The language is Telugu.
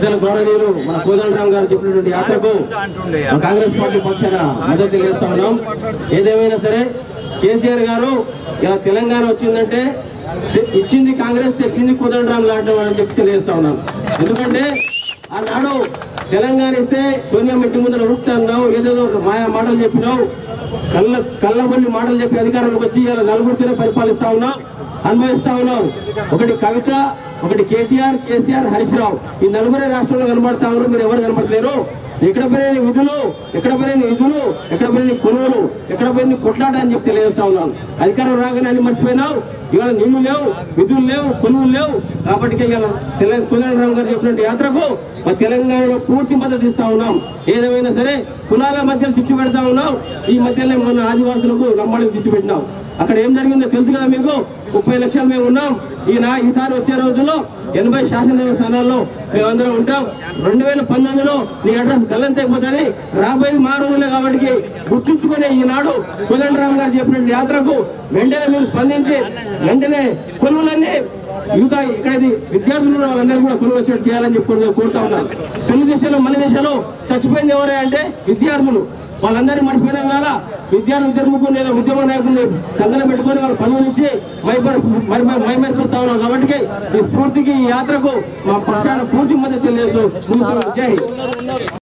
పెద్దల గౌరవనీయులు మన కోదండరామ్ గారు చెప్పినటువంటి యాత్రకు మన కాంగ్రెస్ పార్టీ పక్షాన మద్దతు తెలియజేస్తా ఉన్నాం ఏదేమైనా సరే కేసీఆర్ గారు ఇలా తెలంగాణ వచ్చిందంటే తె- ఇచ్చింది కాంగ్రెస్ తెచ్చింది కోదండరామ్ లాంటి అని చెప్పి తెలియజేస్తా ఉన్నాం ఎందుకంటే ఆనాడు తెలంగాణ ఇస్తే సోనియా ఇంటి ముందర ఉరుకుతా అన్నావు ఏదేదో మాయా మాటలు చెప్పినావు కళ్ళ కళ్ళబొల్లి మాటలు చెప్పి అధికారంలోకి వచ్చి ఇలా నలుగురితోనే పరిపాలిస్తా ఉన్నాం అనుభవిస్తా ఉన్నాం ఒకటి కవిత ఒకటి కేటీఆర్ కేసీఆర్ హరీష్ రావు ఈ నలుగురే రాష్ట్రంలో కనబడతా ఉన్నారు మీరు ఎవరు కనబడలేరు ఎక్కడ పోయిన నీ విధులు ఎక్కడ పోయిన నీ విధులు ఎక్కడ పోయిన నీ కొనుగోలు ఎక్కడ పోయిన నీ కొట్లాట అని చెప్పి తెలియజేస్తా ఉన్నాను అధికారం రాగానే అన్ని మర్చిపోయినావు ఇవాళ నీళ్లు లేవు విధులు లేవు కొనుగోలు లేవు కాబట్టి ఇవాళ తెలంగాణ కోదండరామ్ గారు చెప్పినట్టు యాత్రకు మా తెలంగాణలో పూర్తి మద్దతు ఇస్తా ఉన్నాం ఏదేమైనా సరే కులాల మధ్యలో చిచ్చు పెడతా ఉన్నాం ఈ మధ్యలో మన ఆదివాసులకు లంబాడికి చిచ్చు పెట్టినాం అక్కడ ఏం జరిగిందో తెలుసు కదా మీకు ముప్పై లక్షలు మేము ఉన్నాం ఈయన ఈసారి వచ్చే రోజుల్లో ఎనభై శాసనసభ స్థానాల్లో మేమందరం ఉంటాం రెండు వేల పంతొమ్మిదిలో నీ అడ్రస్ గల్లంతైపోతుంది రాబోయేది మా రోజులే కాబట్టి గుర్తుంచుకునే ఈనాడు కోదండరామ్ గారు చెప్పిన యాత్రకు వెంటనే మీరు స్పందించి వెంటనే కొలువులన్నీ యువత ఇక్కడ ఇది విద్యార్థులు ఉన్న వాళ్ళందరూ కూడా కొనుగోలు వచ్చేట్టు చేయాలని చెప్పి కోరు- కోరుతా ఉన్నాను తెలుగు దేశంలో మన దేశంలో చచ్చిపోయింది ఎవరే అంటే విద్యార్థులు వాళ్ళందరినీ మర్చిపోయినాం కదా విద్యార్థి ఉద్యమకు లేదా ఉద్యమ నాయకుల్ని సంఘం పెట్టుకొని వాళ్ళ పనులు ఇచ్చి మైమర్పిస్తా ఉన్నాం కాబట్టి ఈ స్ఫూర్తికి ఈ యాత్రకు మా పక్షాన పూర్తి మద్దతు తెలియజేస్తూ జై హింద్.